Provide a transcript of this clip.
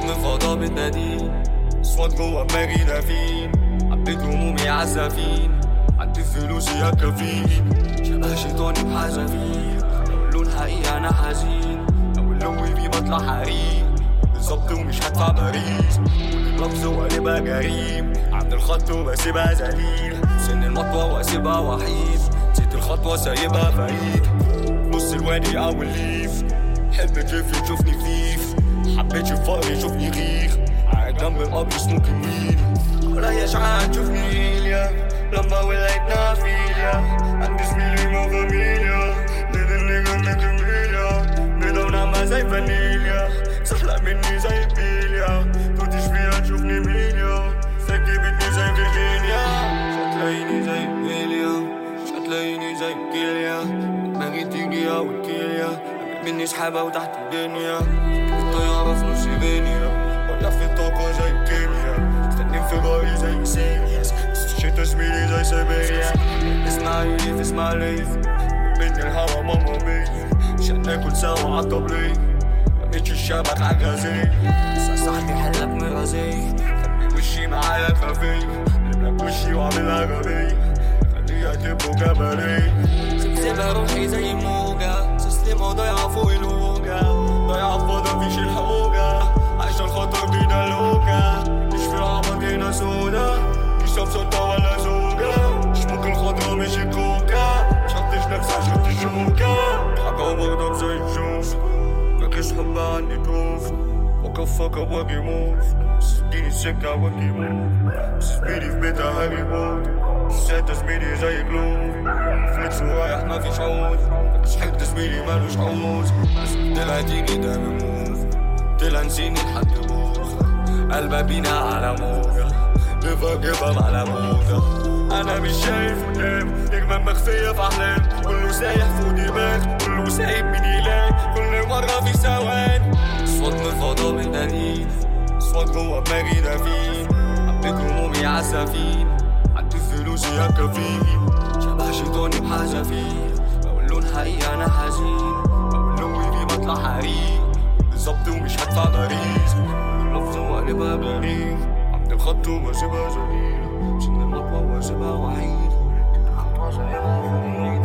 من فضا بالنادين صوت جوا دماغي نافين عبيت همومي عالزفين عدي فلوسي هكافين شبه شيطاني بحذافير لو اللون حقيقي انا حزين لو اللون بيه بطلع حريق بالظبط ومش هدفع باريس لفظ وقلبها جريم عند الخط وبسيبها ذليل سن المطوة واسيبها وحيد نسيت الخطوة سايبها فريد نص الوادي او الليف حب تلف تشوفني فيف حبيت الفقر يشوفني غير قاعد جنب القبر سموكي ويل ولا يشعر تشوفني إيليا لما ولقيتنا فيليا عندي زميلي مو فاميليا ليد النيجا ميكاميليا بيضة ونعمة زي فانيليا سحلة مني زي بيليا توتش فيها تشوفني ميليا سكي بيتني زي فيرجينيا مش هتلاقيني زي بيليا مش هتلاقيني زي كيليا دماغي تيجي والكيليا مني سحابة وتحت الدنيا الطيارة في نص غينيا ولا في الطاقة زي الكيمياء استني انفجاري زي سيريس بس الشتا زميلي زي سيبيريا اسمع ريف اسمع ريف بين الهوا ماما بي عشان ناكل سوا عالطبلية رميتش الشبك عالجازي بس صاحبي حلك مرازي خلي وشي معايا كافيه لك وشي واعملها غبية خليها تبقوا كباريه سيبها روحي زي موجة تسليمة ضايعة فوق الهوجة ضايعة في فضا مفيش الحوجة عشان خاطر بينا لوجة مش في العبط هنا سودا مش شمسة ولا زوجة مش ممكن خضرا مش كوكا مشطش نفسي عشان تشوكا حاجة وبغضب زي الجوف مفيش حب عندي توف وقف فك اب واجي موف بس اديني السكة واجي موف بس زميلي في بيتها هاري بوتر سات زميلي زي جلوف فليكس ورايح مفيش عود مش حد زميلي مالوش عوز بس طلع تيجي ده موف طلع نسيني لحد بكرة قلبها بينا على موجة نيفر جيف اب على موجة انا مش شايف قدام نجمة مخفية في احلام كله سايح فوق دماغ كله سايب من يلاقي كل مرة في ثوان صوت من فضا من دليل صوت جوا دماغي نافين حبيت همومي عالسفين عدي فلوسي هكافين شبه شيطاني بحذافير لو اللون حقيقي انا حزين لو اللون بيه بطلع حريق بالظبط ومش هدفع باريس لفظ وقلبها بريء عند الخط وبسيبها زليل سن المطوة واسيبها وحيد الخطوة سايبها فريد